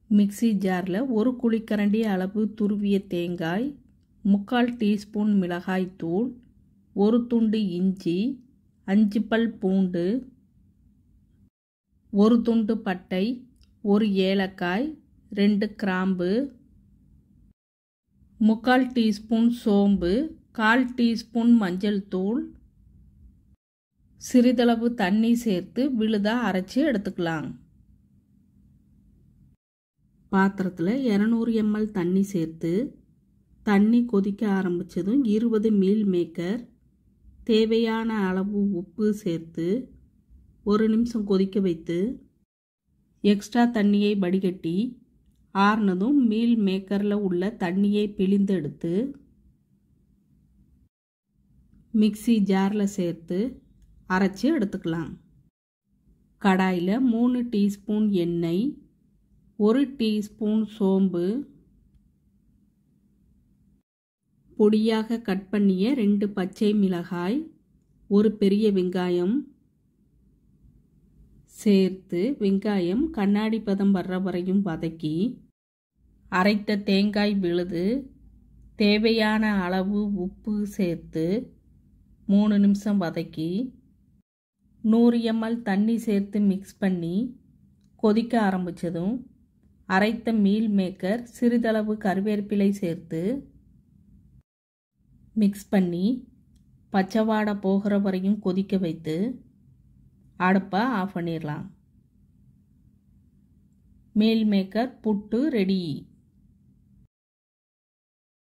mixie ஜாரில் ஒரு குழிக்கரண்டி அளவு துருவிய தேங்காய் முக்கால் டீஸ்பூன் மிளகாய்த்தூள் ஒரு துண்டு இஞ்சி அஞ்சு பல் பூண்டு ஒரு துண்டு பட்டை ஒரு ஏலக்காய் ரெண்டு கிராம்பு முக்கால் டீஸ்பூன் சோம்பு கால் டீஸ்பூன் மஞ்சள் தூள் சிறிதளவு தண்ணி சேர்த்து விழுதாக அரைச்சி எடுத்துக்கலாம் பாத்திரத்தில் இரநூறு எம்எல் தண்ணி சேர்த்து தண்ணி கொதிக்க ஆரம்பித்ததும் இருபது மீல் மேக்கர் தேவையான அளவு உப்பு சேர்த்து ஒரு நிமிஷம் கொதிக்க வைத்து எக்ஸ்ட்ரா தண்ணியை வடிகட்டி ஆறுனதும் மீல் மேக்கரில் உள்ள தண்ணியை பிழிந்து எடுத்து மிக்சி ஜாரில் சேர்த்து அரைச்சி எடுத்துக்கலாம் கடாயில் மூணு டீஸ்பூன் எண்ணெய் ஒரு டீஸ்பூன் சோம்பு பொடியாக கட் பண்ணிய ரெண்டு பச்சை மிளகாய் ஒரு பெரிய வெங்காயம் சேர்த்து வெங்காயம் கண்ணாடி பதம் வர்ற வரையும் வதக்கி அரைத்த தேங்காய் விழுது தேவையான அளவு உப்பு சேர்த்து மூணு நிமிஷம் வதக்கி நூறு எம்எல் தண்ணி சேர்த்து மிக்ஸ் பண்ணி கொதிக்க ஆரம்பித்ததும் அரைத்த மீல் மேக்கர் சிறிதளவு கருவேப்பிலை சேர்த்து மிக்ஸ் பண்ணி பச்சை வாடை போகிற வரையும் கொதிக்க வைத்து அடுப்பை ஆஃப் பண்ணிடலாம் மீல் மேக்கர் புட்டு ரெடி